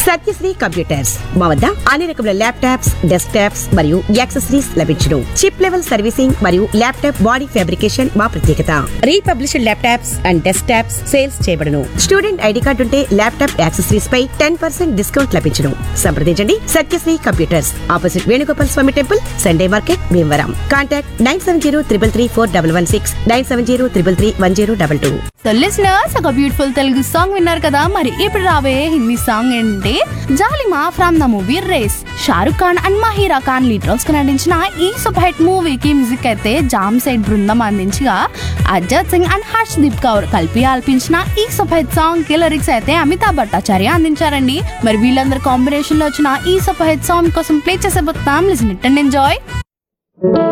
Satyasri computers మా వద్ద అన్ని రకముల ల్యాప్టాప్స్ డెస్క్ టాప్స్ మరియు యాక్సెసరీస్ లభించును చిప్ లెవెల్ సర్వీసింగ్ మరియు ల్యాప్టాప్ బాడీ ఫ్యాబ్రికేషన్ మా ప్రత్యేకత republished laptops and desktops sales చేయబడును స్టూడెంట్ ఐడి కార్డు ఉంటే ల్యాప్టాప్ యాక్సెసరీస్ పై టెన్ పర్సెంట్ డిస్కౌంట్ లభించును సంప్రదించండి Satyasri computers opposite Venugopal Swamy temple Sunday market Bhimavaram contact nine seven zero triple three four double one six nine seven zero triple three one zero double two so listeners ఒక beautiful Telugu song విన్నారు కదా మరి ఇప్పుడు రాబోయే Hindi song ఏంటంటే Zaalima from the movie Raees Shahrukh Khan and Mahira Khan lead roles కి నటించిన ఈ సూపర్ హిట్ మూవీకి మ్యూజిక్ అయితే జామ్ సైడ్ బృందం అందించగా అజత్ సింగ్ అండ్ హర్షదీప్ కౌర్ కలిపి ఆల్పించిన ఈ సూపర్ హిట్ సాంగ్ కి లిరిక్స్ అయితే అమితాబ్ భట్టాచార్య అందించారండి మరి వీళ్ళందరూ కాంబినేషన్ లో వచ్చిన ఈ సూపర్ హిట్ సాంగ్ కోసం ప్లే చేసేబోతున్నాం లిసన్ ఇట్ అండ్ ఎంజాయ్